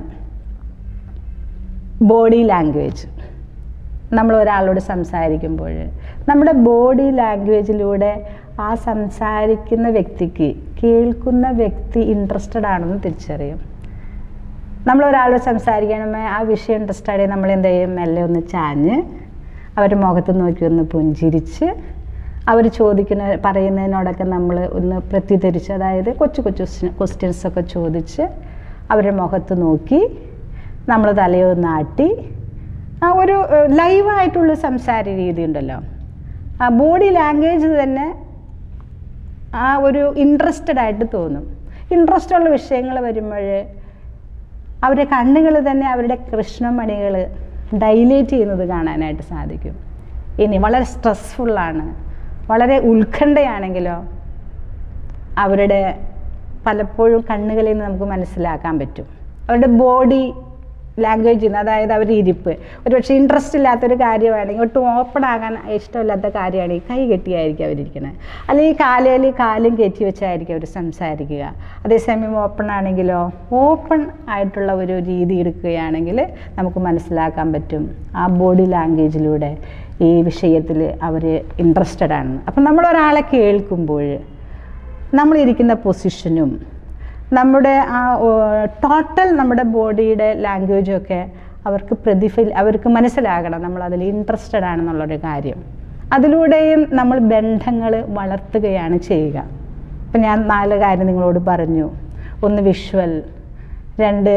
ബോഡി ലാംഗ്വേജ് നമ്മൾ ഒരാളോട് സംസാരിക്കുമ്പോൾ നമ്മുടെ ബോഡി ലാംഗ്വേജിലൂടെ ആ സംസാരിക്കുന്ന വ്യക്തിക്ക് കേൾക്കുന്ന വ്യക്തി ഇൻട്രസ്റ്റഡ് ആണെന്ന് തിരിച്ചറിയും നമ്മൾ ഒരാളോട് സംസാരിക്കണമേ ആ വിഷയം ഇൻട്രസ്റ്റഡ് ആയി നമ്മൾ എന്ത് ചെയ്യും മെല്ലെ ഒന്ന് ചാഞ്ഞ് അവരുടെ മുഖത്ത് നോക്കി ഒന്ന് പുഞ്ചിരിച്ച് അവർ ചോദിക്കുന്ന പറയുന്നതിനോടൊക്കെ നമ്മൾ ഒന്ന് പ്രത്യുദ്ധരിച്ച് അതായത് കൊച്ചു കൊച്ചു ക്വസ്റ്റ്യൻസ് ഒക്കെ ചോദിച്ച് അവരുടെ മുഖത്ത് നോക്കി നമ്മൾ തലയൊന്ന് ആട്ടി ആ ഒരു ലൈവായിട്ടുള്ള സംസാര രീതി ഉണ്ടല്ലോ ആ ബോഡി ലാംഗ്വേജ് തന്നെ ആ ഒരു ഇൻട്രസ്റ്റഡ് ആയിട്ട് തോന്നും ഇൻട്രസ്റ്റ് ഉള്ള വിഷയങ്ങൾ വരുമ്പോൾ അവരുടെ കണ്ണുകൾ തന്നെ അവരുടെ കൃഷ്ണമണികൾ ഡൈലേറ്റ് ചെയ്യുന്നത് കാണാനായിട്ട് സാധിക്കും ഇനി വളരെ സ്ട്രെസ്ഫുള്ളാണ് വളരെ ഉത്കണ്ഠയാണെങ്കിലോ അവരുടെ പലപ്പോഴും കണ്ണുകളിൽ നിന്ന് നമുക്ക് മനസ്സിലാക്കാൻ പറ്റും അവരുടെ ബോഡി ലാംഗ്വേജിൽ നിന്ന് അതായത് അവരുടെ ഇരിപ്പ് ഒരുപക്ഷെ ഇൻട്രസ്റ്റ് ഇല്ലാത്തൊരു കാര്യമാണെങ്കിൽ ഒട്ടും ഓപ്പൺ ആകാൻ ഇഷ്ടമില്ലാത്ത കാര്യമാണെങ്കിൽ കൈ കെട്ടിയായിരിക്കും അവരിരിക്കുന്നത് അല്ലെങ്കിൽ കാലയിൽ കാലും കയറ്റി വെച്ചായിരിക്കും അവർ സംസാരിക്കുക അതേസമയം ഓപ്പൺ ആണെങ്കിലോ ഓപ്പൺ ആയിട്ടുള്ള ഒരു രീതി എടുക്കുകയാണെങ്കിൽ നമുക്ക് മനസ്സിലാക്കാൻ പറ്റും ആ ബോഡി ലാംഗ്വേജിലൂടെ ഈ വിഷയത്തിൽ അവർ ഇൻട്രസ്റ്റഡ് ആണ് അപ്പം നമ്മൾ ഒരാളെ കേൾക്കുമ്പോൾ നമ്മളിരിക്കുന്ന പൊസിഷനും നമ്മുടെ ആ ടോട്ടൽ നമ്മുടെ ബോഡിയുടെ ലാംഗ്വേജും ഒക്കെ അവർക്ക് പ്രതിഫലി അവർക്ക് മനസ്സിലാകണം നമ്മൾ അതിൽ ഇൻട്രസ്റ്റഡ് ആണെന്നുള്ളൊരു കാര്യം അതിലൂടെയും നമ്മൾ ബന്ധങ്ങൾ വളർത്തുകയാണ് ചെയ്യുക ഇപ്പം ഞാൻ നാല് കാര്യം നിങ്ങളോട് പറഞ്ഞു ഒന്ന് വിഷ്വൽ രണ്ട്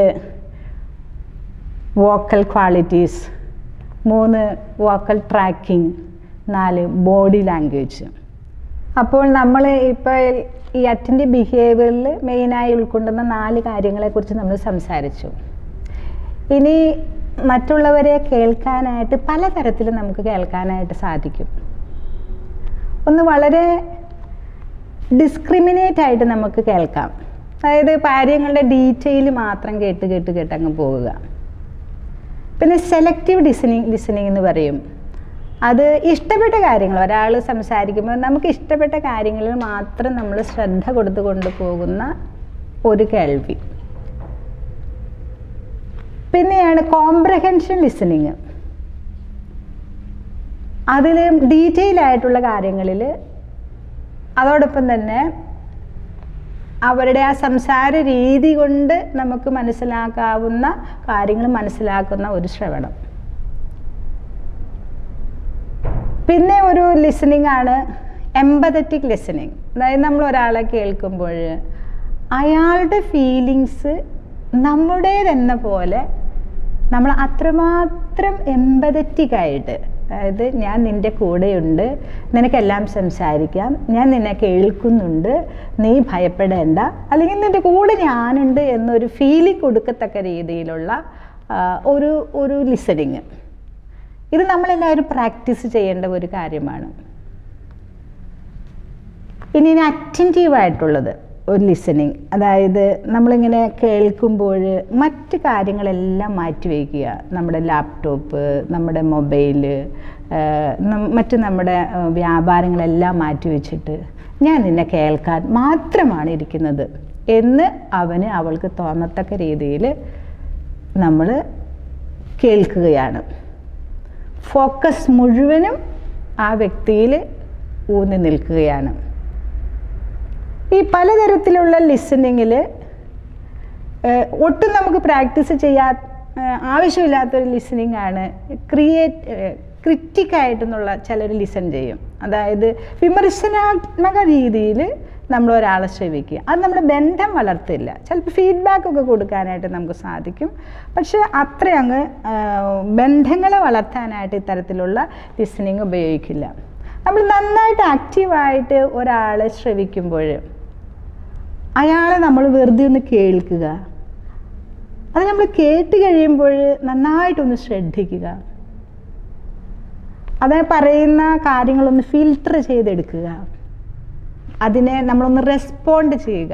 വോക്കൽ ക്വാളിറ്റീസ് മൂന്ന് വോക്കൽ ട്രാക്കിംഗ് നാല് ബോഡി ലാംഗ്വേജ് അപ്പോൾ നമ്മൾ ഇപ്പോൾ ഈ അറ്റൻഡ് ബിഹേവിയറിൽ മെയിനായി ഉൾക്കൊണ്ടുന്ന നാല് കാര്യങ്ങളെക്കുറിച്ച് നമ്മൾ സംസാരിച്ചു ഇനി മറ്റുള്ളവരെ കേൾക്കാനായിട്ട് പലതരത്തിൽ നമുക്ക് കേൾക്കാനായിട്ട് സാധിക്കും ഒന്ന് വളരെ ഡിസ്ക്രിമിനേറ്റ് ആയിട്ട് നമുക്ക് കേൾക്കാം അതായത് കാര്യങ്ങളുടെ ഡീറ്റെയിൽ മാത്രം കേട്ട് കേട്ട് കേട്ട് അങ്ങ് പോവുക പിന്നെ സെലക്റ്റീവ് ലിസണിങ് ലിസണിങ് എന്ന് പറയും അത് ഇഷ്ടപ്പെട്ട കാര്യങ്ങൾ ഒരാൾ സംസാരിക്കുമ്പോൾ നമുക്ക് ഇഷ്ടപ്പെട്ട കാര്യങ്ങളിൽ മാത്രം നമ്മൾ ശ്രദ്ധ കൊടുത്തു കൊണ്ടുപോകുന്ന ഒരു കേൾവി പിന്നെയാണ് കോംപ്രഹെൻഷൻ ലിസണിങ് അതിൽ ഡീറ്റെയിൽ ആയിട്ടുള്ള കാര്യങ്ങളിൽ അതോടൊപ്പം തന്നെ അവരുടെ ആ സംസാര രീതി കൊണ്ട് നമുക്ക് മനസ്സിലാക്കാവുന്ന കാര്യങ്ങൾ മനസ്സിലാക്കുന്ന ഒരു ശ്രവണം പിന്നെ ഒരു ലിസണിങ് ആണ് എമ്പതറ്റിക് ലിസണിങ് അതായത് നമ്മൾ ഒരാളെ കേൾക്കുമ്പോൾ അയാളുടെ ഫീലിങ്സ് നമ്മുടേതെന്ന പോലെ നമ്മൾ അത്രമാത്രം എമ്പതറ്റിക് ആയിട്ട് അതായത് ഞാൻ നിൻ്റെ കൂടെയുണ്ട് നിനക്കെല്ലാം സംസാരിക്കാം ഞാൻ നിന്നെ കേൾക്കുന്നുണ്ട് നീ ഭയപ്പെടേണ്ട അല്ലെങ്കിൽ നിൻ്റെ കൂടെ ഞാനുണ്ട് എന്നൊരു ഫീലിംഗ് കൊടുക്കത്തക്ക രീതിയിലുള്ള ആ, ഒരു ഒരു ലിസണിങ് ഇത് നമ്മളെല്ലാവരും പ്രാക്ടീസ് ചെയ്യേണ്ട ഒരു കാര്യമാണ് ഇനി ഇനി അറ്റൻറ്റീവായിട്ടുള്ളത് ഒരു ലിസണിങ് അതായത് നമ്മളിങ്ങനെ കേൾക്കുമ്പോൾ മറ്റ് കാര്യങ്ങളെല്ലാം മാറ്റി വയ്ക്കുക നമ്മുടെ ലാപ്ടോപ്പ് നമ്മുടെ മൊബൈല് മറ്റ് നമ്മുടെ ആ, വ്യാപാരങ്ങളെല്ലാം മാറ്റി വെച്ചിട്ട് ഞാൻ നിന്നെ കേൾക്കാൻ മാത്രമാണ് ഇരിക്കുന്നത് എന്ന് അവന് അവൾക്ക് തോന്നത്തക്ക രീതിയിൽ നമ്മൾ കേൾക്കുകയാണ് ഫോക്കസ് മുഴുവനും ആ വ്യക്തിയിൽ ഊന്നി നിൽക്കുകയാണ് ഈ പലതരത്തിലുള്ള ലിസണിങ്ങിൽ ഒട്ടും നമുക്ക് പ്രാക്ടീസ് ചെയ്യാ ഏഹ് ആവശ്യമില്ലാത്തൊരു ലിസണിങ് ആണ് ക്രിയേറ്റ് ക്രിറ്റിക്കായിട്ടെന്നുള്ള ചിലർ ലിസൺ ചെയ്യും അതായത് വിമർശനാത്മക രീതിയിൽ നമ്മൾ ഒരാളെ ശ്രവിക്കുക അത് നമ്മുടെ ബന്ധം വളർത്തില്ല ചിലപ്പോൾ ഫീഡ്ബാക്ക് ഒക്കെ കൊടുക്കാനായിട്ട് നമുക്ക് സാധിക്കും പക്ഷേ അത്ര അങ്ങ് ആഹ് ബന്ധങ്ങളെ വളർത്താനായിട്ട് ഇത്തരത്തിലുള്ള ലിസണിങ് ഉപയോഗിക്കില്ല നമ്മൾ നന്നായിട്ട് ആക്റ്റീവായിട്ട് ഒരാളെ ശ്രവിക്കുമ്പോൾ അയാളെ നമ്മൾ വെറുതെ ഒന്ന് കേൾക്കുക അത് നമ്മൾ കേട്ട് കഴിയുമ്പോൾ നന്നായിട്ടൊന്ന് ശ്രദ്ധിക്കുക അത് പറയുന്ന കാര്യങ്ങളൊന്ന് ഫിൽട്ടർ ചെയ്തെടുക്കുക അതിനെ നമ്മളൊന്ന് റെസ്പോണ്ട് ചെയ്യുക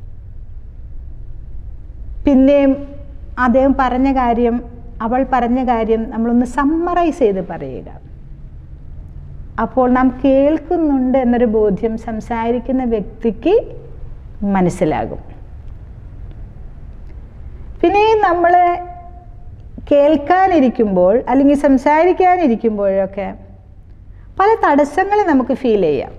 പിന്നെയും അദ്ദേഹം പറഞ്ഞ കാര്യം അവൾ പറഞ്ഞ കാര്യം നമ്മളൊന്ന് സമ്മറൈസ് ചെയ്ത് പറയുക അപ്പോൾ നാം കേൾക്കുന്നുണ്ട് എന്നൊരു ബോധ്യം സംസാരിക്കുന്ന വ്യക്തിക്ക് മനസ്സിലാകും പിന്നെ നമ്മൾ കേൾക്കാനിരിക്കുമ്പോൾ അല്ലെങ്കിൽ സംസാരിക്കാനിരിക്കുമ്പോഴൊക്കെ പല തടസ്സങ്ങൾ നമുക്ക് ഫീൽ ചെയ്യാം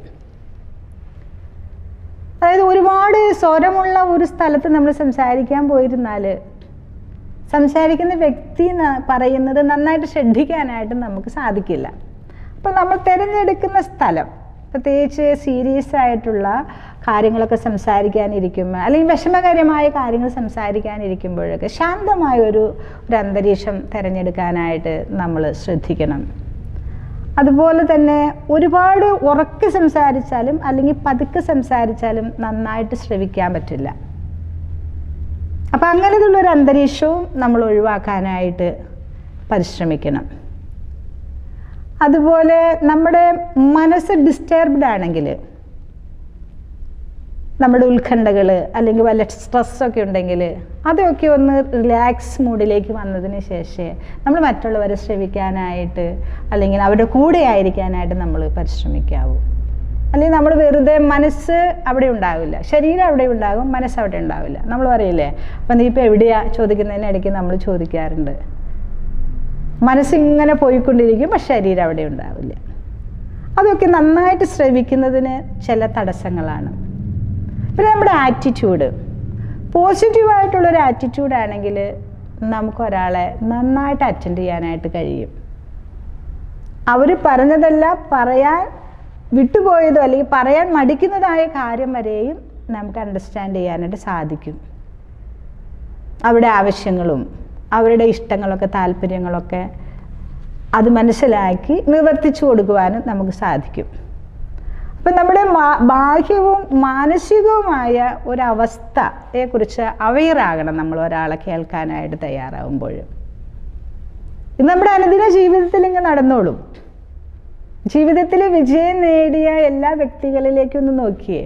അതായത് ഒരുപാട് സ്വരമുള്ള ഒരു സ്ഥലത്ത് നമ്മൾ സംസാരിക്കാൻ പോയിരുന്നാൽ സംസാരിക്കുന്ന വ്യക്തി ന- പറയുന്നത് നന്നായിട്ട് ശ്രദ്ധിക്കാനായിട്ട് നമുക്ക് സാധിക്കില്ല അപ്പോൾ നമ്മൾ തിരഞ്ഞെടുക്കുന്ന സ്ഥലം പ്രത്യേകിച്ച് സീരിയസ് ആയിട്ടുള്ള കാര്യങ്ങളൊക്കെ സംസാരിക്കാനിരിക്കുമ്പോൾ അല്ലെങ്കിൽ വിഷമകരമായ കാര്യങ്ങൾ സംസാരിക്കാനിരിക്കുമ്പോഴൊക്കെ ശാന്തമായ ഒരു ഒരു അന്തരീക്ഷം തിരഞ്ഞെടുക്കാനായിട്ട് നമ്മൾ ശ്രദ്ധിക്കണം അതുപോലെ തന്നെ ഒരുപാട് ഉറക്കെ സംസാരിച്ചാലും അല്ലെങ്കിൽ പതുക്കെ സംസാരിച്ചാലും നന്നായിട്ട് ശ്രവിക്കാൻ പറ്റില്ല അപ്പം അങ്ങനെയുള്ള ഒരു അന്തരീക്ഷവും നമ്മൾ ഒഴിവാക്കാനായിട്ട് പരിശ്രമിക്കണം അതുപോലെ നമ്മുടെ മനസ്സ് ഡിസ്റ്റർബ്ഡ് ആണെങ്കിൽ നമ്മുടെ ഉത്കണ്ഠകൾ അല്ലെങ്കിൽ വല്ല സ്ട്രെസ്സൊക്കെ ഉണ്ടെങ്കിൽ അതൊക്കെ ഒന്ന് റിലാക്സ് മൂഡിലേക്ക് വന്നതിന് ശേഷമേ നമ്മൾ മറ്റുള്ളവരെ ശ്രവിക്കാനായിട്ട് അല്ലെങ്കിൽ അവരുടെ കൂടെ ആയിരിക്കാനായിട്ട് നമ്മൾ പരിശ്രമിക്കാവൂ അല്ലെങ്കിൽ നമ്മൾ വെറുതെ മനസ്സ് അവിടെ ഉണ്ടാവില്ല ശരീരം അവിടെ ഉണ്ടാകും മനസ്സ് അവിടെ ഉണ്ടാവില്ല നമ്മൾ പറയില്ലേ അപ്പം നീ ഇപ്പോൾ എവിടെയാ ചോദിക്കുന്നതിനിടയ്ക്ക് നമ്മൾ ചോദിക്കാറുണ്ട് മനസ്സിങ്ങനെ പോയിക്കൊണ്ടിരിക്കും പക്ഷെ ശരീരം അവിടെ ഉണ്ടാവില്ല അതൊക്കെ നന്നായിട്ട് ശ്രവിക്കുന്നതിന് ചില തടസ്സങ്ങളാണ് പിന്നെ നമ്മുടെ ആറ്റിറ്റ്യൂഡ് പോസിറ്റീവായിട്ടുള്ളൊരു ആറ്റിറ്റ്യൂഡ് ആണെങ്കിൽ നമുക്ക് ഒരാളെ നന്നായിട്ട് അറ്റൻഡ് ചെയ്യാനായിട്ട് കഴിയും അവർ പറഞ്ഞതല്ല പറയാൻ വിട്ടുപോയതോ അല്ലെങ്കിൽ പറയാൻ മടിക്കുന്നതായ കാര്യം വരെയും നമുക്ക് അണ്ടർസ്റ്റാൻഡ് ചെയ്യാനായിട്ട് സാധിക്കും അവരുടെ ആവശ്യങ്ങളും അവരുടെ ഇഷ്ടങ്ങളൊക്കെ താല്പര്യങ്ങളൊക്കെ അത് മനസ്സിലാക്കി നിവർത്തിച്ചു കൊടുക്കുവാനും നമുക്ക് സാധിക്കും അപ്പം നമ്മുടെ മാ- ബാഹ്യവും മാനസികവുമായ ഒരവസ്ഥയെക്കുറിച്ച് അവെയറാകണം നമ്മൾ ഒരാളെ കേൾക്കാനായിട്ട് തയ്യാറാവുമ്പോൾ ഇത് നമ്മുടെ അനുദിന ജീവിതത്തിൽ ഇങ്ങ് നടന്നോളും ജീവിതത്തിൽ വിജയം നേടിയ എല്ലാ വ്യക്തികളിലേക്കൊന്ന് നോക്കിയേ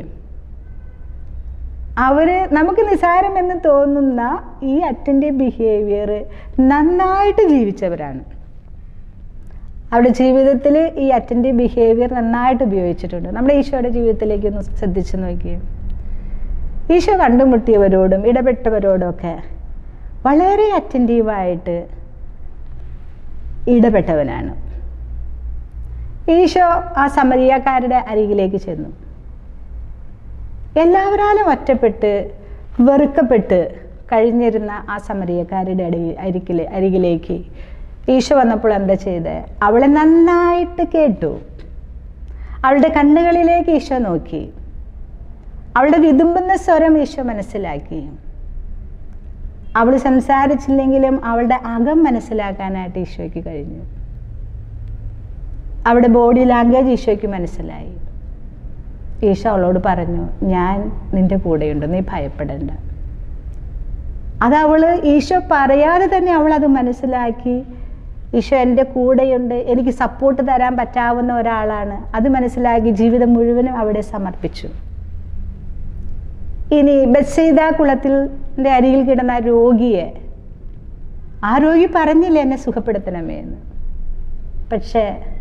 അവര് നമുക്ക് നിസാരമെന്ന് തോന്നുന്ന ഈ അറ്റൻറ്റീവ് ബിഹേവിയർ നന്നായിട്ട് ജീവിച്ചവരാണ് അവരുടെ ജീവിതത്തിൽ ഈ അറ്റൻറ്റീവ് ബിഹേവിയർ നന്നായിട്ട് ഉപയോഗിച്ചിട്ടുണ്ട് നമ്മുടെ ഈശോയുടെ ജീവിതത്തിലേക്ക് ഒന്ന് ശ്രദ്ധിച്ചു നോക്കിയേ ഈശോ കണ്ടുമുട്ടിയവരോടും ഇടപെട്ടവരോടും ഒക്കെ വളരെ അറ്റൻറ്റീവായിട്ട് ഇടപെട്ടവനാണ് ഈശോ ആ സമരിയക്കാരുടെ അരികിലേക്ക് ചെന്നു എല്ലാവരാലും ഒറ്റപ്പെട്ട് വെറുക്കപ്പെട്ട് കഴിഞ്ഞിരുന്ന ആ സമരിയക്കാരുടെ അടി അരികിലെ അരികിലേക്ക് ഈശോ വന്നപ്പോൾ എന്താ ചെയ്തത് അവളെ നന്നായിട്ട് കേട്ടു അവളുടെ കണ്ണുകളിലേക്ക് ഈശോ നോക്കി അവളുടെ വിതുമ്പുന്ന സ്വരം ഈശോ മനസ്സിലാക്കി അവൾ സംസാരിച്ചില്ലെങ്കിലും അവളുടെ അകം മനസ്സിലാക്കാനായിട്ട് ഈശോയ്ക്ക് കഴിഞ്ഞു അവളുടെ ബോഡി ലാംഗ്വേജ് ഈശോയ്ക്ക് മനസ്സിലായി ഈശോ അവളോട് പറഞ്ഞു ഞാൻ നിന്റെ കൂടെയുണ്ട് നീ ഭയപ്പെടേണ്ട അത് അവൾ ഈശോ പറയാതെ തന്നെ അവൾ അത് മനസ്സിലാക്കി ഈശോ എൻ്റെ കൂടെയുണ്ട് എനിക്ക് സപ്പോർട്ട് തരാൻ പറ്റാവുന്ന ഒരാളാണ് അത് മനസ്സിലാക്കി ജീവിതം മുഴുവനും അവിടെ സമർപ്പിച്ചു ഇനി ബത്സൈദ കുളത്തിൻ്റെ അരികിൽ കിടന്ന ആ രോഗിയെ ആ രോഗി പറഞ്ഞില്ല എന്നെ സുഖപ്പെടുത്തണമേ എന്ന് പക്ഷേ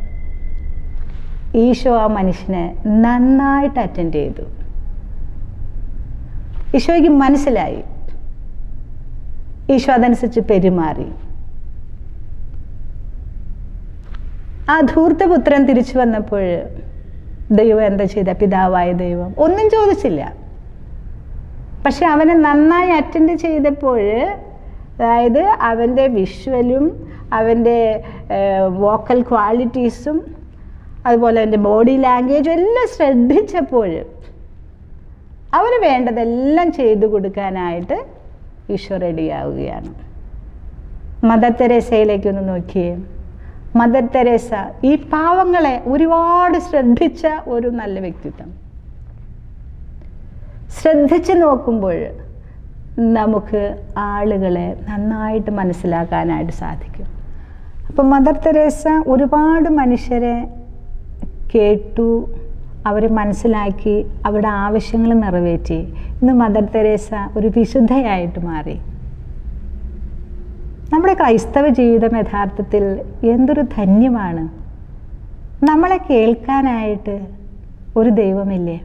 ഈശോ ആ മനുഷ്യനെ നന്നായിട്ട് അറ്റൻഡ് ചെയ്തു ഈശോയ്ക്ക് മനസ്സിലായി ഈശോ അതനുസരിച്ച് പെരുമാറി ആ ധൂർത്തപുത്രൻ തിരിച്ചു വന്നപ്പോൾ ദൈവം എന്താ ചെയ്ത പിതാവായ ദൈവം ഒന്നും ചോദിച്ചില്ല പക്ഷെ അവനെ നന്നായി അറ്റൻഡ് ചെയ്തപ്പോൾ അതായത് അവൻ്റെ വിഷ്വലും അവൻ്റെ വോക്കൽ ക്വാളിറ്റീസും അതുപോലെ എൻ്റെ ബോഡി ലാംഗ്വേജും എല്ലാം ശ്രദ്ധിച്ചപ്പോൾ അവന് വേണ്ടതെല്ലാം ചെയ്തു കൊടുക്കാനായിട്ട് ഈശോ റെഡിയാവുകയാണ് മദർ തെരേസയിലേക്കൊന്ന് നോക്കിയേ മദർ തെരേസ ഈ പാവങ്ങളെ ഒരുപാട് ശ്രദ്ധിച്ച ഒരു നല്ല വ്യക്തിത്വം ശ്രദ്ധിച്ച് നോക്കുമ്പോൾ നമുക്ക് ആളുകളെ നന്നായിട്ട് മനസ്സിലാക്കാനായിട്ട് സാധിക്കും അപ്പം മദർ തെരേസ ഒരുപാട് മനുഷ്യരെ കേട്ടു അവർ മനസ്സിലാക്കി അവരുടെ ആവശ്യങ്ങൾ നിറവേറ്റി ഇന്ന് മദർ തെരേസ ഒരു വിശുദ്ധയായിട്ട് മാറി നമ്മുടെ ക്രൈസ്തവ ജീവിതം യഥാർത്ഥത്തിൽ എന്തൊരു ധന്യമാണ് നമ്മളെ കേൾക്കാനായിട്ട് ഒരു ദൈവമില്ലേ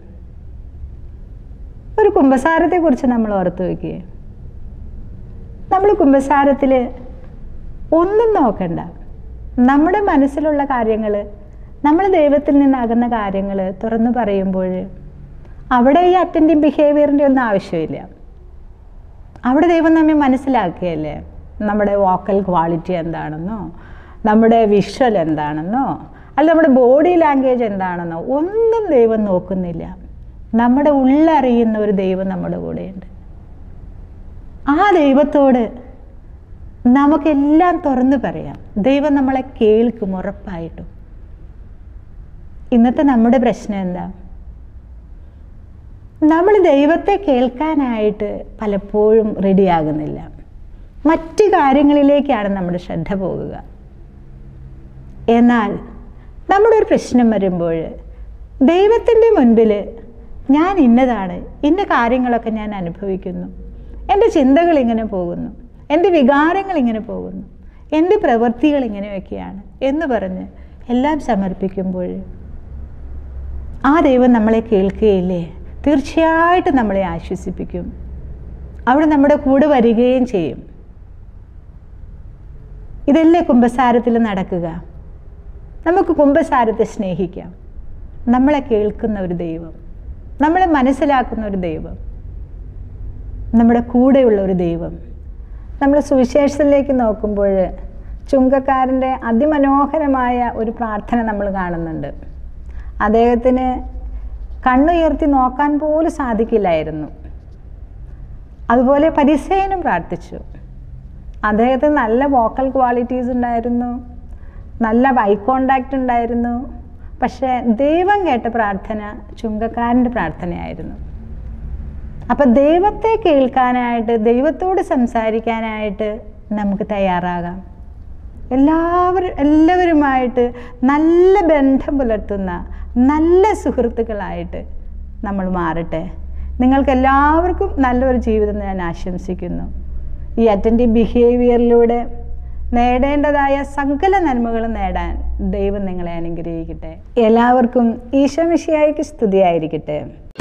ഒരു കുംഭസാരത്തെക്കുറിച്ച് നമ്മൾ ഓർത്ത് വയ്ക്കുക നമ്മൾ കുംഭസാരത്തിൽ ഒന്നും നോക്കണ്ട നമ്മുടെ മനസ്സിലുള്ള കാര്യങ്ങൾ നമ്മൾ ദൈവത്തിൽ നിന്നാകുന്ന കാര്യങ്ങൾ തുറന്നു പറയുമ്പോൾ അവിടെ ഈ അറ്റൻഡിങ് ബിഹേവിയറിൻ്റെ ഒന്നും ആവശ്യമില്ല അവിടെ ദൈവം നമ്മെ മനസ്സിലാക്കുകയല്ലേ നമ്മുടെ വോക്കൽ ക്വാളിറ്റി എന്താണെന്നോ നമ്മുടെ വിഷ്വൽ എന്താണെന്നോ അല്ല നമ്മുടെ ബോഡി ലാംഗ്വേജ് എന്താണെന്നോ ഒന്നും ദൈവം നോക്കുന്നില്ല നമ്മുടെ ഉള്ളറിയുന്ന ഒരു ദൈവം നമ്മുടെ കൂടെയുണ്ട് ആ ദൈവത്തോട് നമുക്കെല്ലാം തുറന്നു പറയാം ദൈവം നമ്മളെ കേൾക്കും ഉറപ്പായിട്ടും ഇന്നത്തെ നമ്മുടെ പ്രശ്നം എന്താ നമ്മൾ ദൈവത്തെ കേൾക്കാനായിട്ട് പലപ്പോഴും റെഡിയാകുന്നില്ല മറ്റ് കാര്യങ്ങളിലേക്കാണ് നമ്മുടെ ശ്രദ്ധ പോകുക എന്നാൽ നമ്മുടെ ഒരു പ്രശ്നം വരുമ്പോൾ ദൈവത്തിൻ്റെ മുൻപിൽ ഞാൻ ഇന്നതാണ് ഇന്ന കാര്യങ്ങളൊക്കെ ഞാൻ അനുഭവിക്കുന്നു എൻ്റെ ചിന്തകൾ ഇങ്ങനെ പോകുന്നു എൻ്റെ വികാരങ്ങൾ ഇങ്ങനെ പോകുന്നു എൻ്റെ പ്രവൃത്തികൾ ഇങ്ങനെയൊക്കെയാണ് എന്ന് പറഞ്ഞ് എല്ലാം സമർപ്പിക്കുമ്പോൾ ആ ദൈവം നമ്മളെ കേൾക്കുകയില്ലേ തീർച്ചയായിട്ടും നമ്മളെ ആശ്വസിപ്പിക്കും അവിടെ നമ്മുടെ കൂടെ വരികയും ചെയ്യും ഇതല്ലേ കുംഭസാരത്തിൽ നടക്കുക നമുക്ക് കുംഭസാരത്തെ സ്നേഹിക്കാം നമ്മളെ കേൾക്കുന്ന ഒരു ദൈവം നമ്മളെ മനസ്സിലാക്കുന്ന ഒരു ദൈവം നമ്മുടെ കൂടെയുള്ള ഒരു ദൈവം നമ്മൾ സുവിശേഷത്തിലേക്ക് നോക്കുമ്പോൾ ചുങ്കക്കാരൻ്റെ അതിമനോഹരമായ ഒരു പ്രാർത്ഥന നമ്മൾ കാണുന്നുണ്ട് അദ്ദേഹത്തിന് കണ്ണുയർത്തി നോക്കാൻ പോലും സാധിക്കില്ലായിരുന്നു അതുപോലെ പരിസയനും പ്രാർത്ഥിച്ചു അദ്ദേഹത്തിന് നല്ല വോക്കൽ ക്വാളിറ്റീസ് ഉണ്ടായിരുന്നു നല്ല ഐ കോണ്ടാക്റ്റ് ഉണ്ടായിരുന്നു പക്ഷേ ദൈവം കേട്ട പ്രാർത്ഥന ചുങ്കക്കാരൻ്റെ പ്രാർത്ഥനയായിരുന്നു അപ്പം ദൈവത്തെ കേൾക്കാനായിട്ട് ദൈവത്തോട് സംസാരിക്കാനായിട്ട് നമുക്ക് തയ്യാറാകാം എല്ലാവരും എല്ലാവരുമായിട്ട് നല്ല ബന്ധം പുലർത്തുന്ന നല്ല സുഹൃത്തുക്കളായിട്ട് നമ്മൾ മാറട്ടെ നിങ്ങൾക്ക് എല്ലാവർക്കും നല്ലൊരു ജീവിതം ഞാൻ ആശംസിക്കുന്നു ഈ അറ്റൻറ്റീവ് ബിഹേവിയറിലൂടെ നേടേണ്ടതായ സകല നന്മകളും നേടാൻ ദൈവം നിങ്ങളെ അനുഗ്രഹിക്കട്ടെ എല്ലാവർക്കും ഈശോ മിശിയായിക്ക് സ്തുതിയായിരിക്കട്ടെ